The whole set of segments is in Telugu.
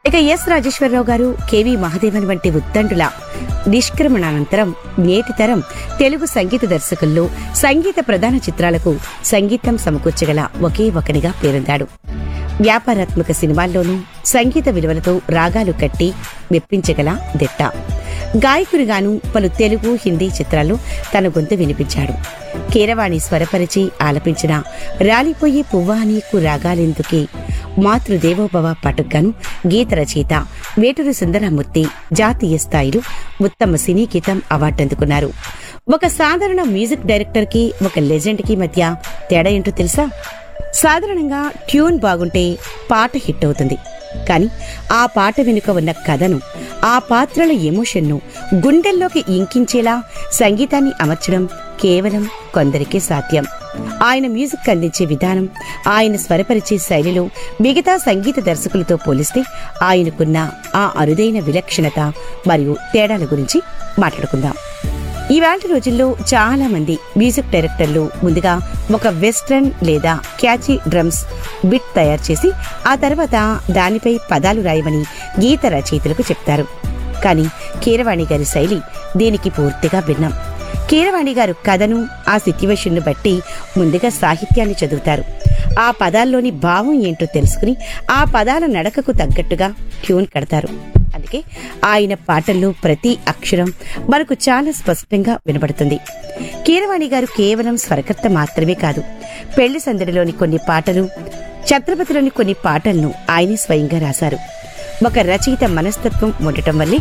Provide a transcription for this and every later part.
ఇక ఎస్ రాజేశ్వరరావు గారు కెవి మహదేవన్ వంటి ఉత్తండుల నిష్క్రమణానంతరం నేటి తరం తెలుగు సంగీత దర్శకుల్లో సంగీత ప్రధాన చిత్రాలకు సంగీతం సమకూర్చగల ఒకే ఒకనిగా పేరొందాడు వ్యాపారాత్మక సినిమాల్లోనూ సంగీత విలువలతో రాగాలు కట్టి మెప్పించగల దిట్ట గాయకుడిగాను పలు తెలుగు హిందీ చిత్రాల్లో తన గొంతు వినిపించాడు కీరవాణి స్వరపరిచి ఆలపించిన రాలిపోయే పువ్వా నీకు రాగాలెందుకే మాతృదేవోభవ పాటకుగాను గీత రచయిత వేటూరి సుందరమూర్తి జాతీయ స్థాయిలో ఉత్తమ సినీ గీతం అవార్డు అందుకున్నారు ఒక సాధారణ మ్యూజిక్ డైరెక్టర్ కి ఒక లెజెండ్ కి మధ్య తేడా ఏంటో తెలుసా సాధారణంగా ట్యూన్ బాగుంటే పాట హిట్ అవుతుంది కానీ ఆ పాట వెనుక ఉన్న కథను ఆ పాత్రల ఎమోషన్ను గుండెల్లోకి ఇంకించేలా సంగీతాన్ని అమర్చడం కేవలం కొందరికే సాధ్యం ఆయన మ్యూజిక్ అందించే విధానం ఆయన స్వరపరిచే శైలిలో మిగతా సంగీత దర్శకులతో పోలిస్తే ఆయనకున్న ఆ అరుదైన విలక్షణత మరియు తేడాల గురించి మాట్లాడుకుందాం ఈవేళ రోజుల్లో చాలా మంది మ్యూజిక్ డైరెక్టర్లు ముందుగా ఒక వెస్ట్రన్ లేదా క్యాచీ డ్రమ్స్ బిట్ తయారు చేసి ఆ తర్వాత దానిపై పదాలు రాయమని గీత రచయితలకు చెప్తారు కానీ కీరవాణి గారి శైలి దీనికి పూర్తిగా భిన్నం కీరవాణి గారు కథను ఆ సిట్యువేషన్ను బట్టి ముందుగా సాహిత్యాన్ని చదువుతారు ఆ పదాల్లోని భావం ఏంటో తెలుసుకుని ఆ పదాల నడకకు తగ్గట్టుగా ట్యూన్ కడతారు అందుకే ఆయన పాటల్లో ప్రతి అక్షరం మనకు చాలా స్పష్టంగా వినబడుతుంది కీరవాణి గారు కేవలం స్వరకర్త మాత్రమే కాదు పెళ్లి సందడిలోని కొన్ని పాటలు ఛత్రపతిలోని కొన్ని పాటలను ఆయనే స్వయంగా రాశారు ఒక రచయిత మనస్తత్వం ఉండటం వల్లే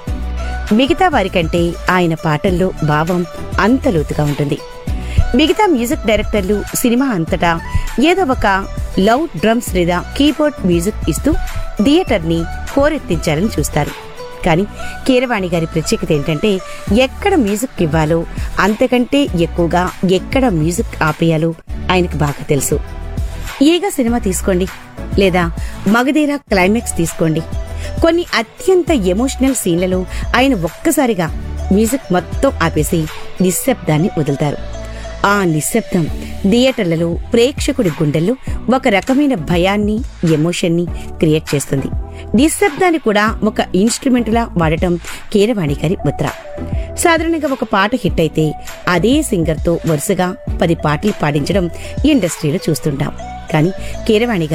మిగతా వారికంటే ఆయన పాటల్లో భావం అంత లోతుగా ఉంటుంది మిగతా మ్యూజిక్ డైరెక్టర్లు సినిమా అంతటా ఏదో ఒక లౌడ్ డ్రమ్స్ లేదా కీబోర్డ్ మ్యూజిక్ ఇస్తూ థియేటర్ని హోరెత్తించాలని చూస్తారు కానీ కీరవాణి గారి ప్రత్యేకత ఏంటంటే ఎక్కడ మ్యూజిక్ ఇవ్వాలో అంతకంటే ఎక్కువగా ఎక్కడ మ్యూజిక్ ఆపేయాలో ఆయనకు బాగా తెలుసు ఈగ సినిమా తీసుకోండి లేదా మగధీర క్లైమాక్స్ తీసుకోండి కొన్ని అత్యంత ఎమోషనల్ సీన్లలో ఆయన ఒక్కసారిగా మ్యూజిక్ మొత్తం ఆపేసి నిశ్శబ్దాన్ని వదులుతారు ఆ నిశ్శబ్దం థియేటర్లలో ప్రేక్షకుడి గుండెల్లో ఒక రకమైన భయాన్ని ఎమోషన్ని క్రియేట్ చేస్తుంది నిశ్శబ్దాన్ని కూడా ఒక ఇన్స్ట్రుమెంటులా వాడటం కీరవాణి గారి ముద్ర సాధారణంగా ఒక పాట హిట్ అయితే అదే సింగర్తో వరుసగా పది పాటలు పాడించడం ఇండస్ట్రీలో చూస్తుంటాం కానీ కీరవాణి గారు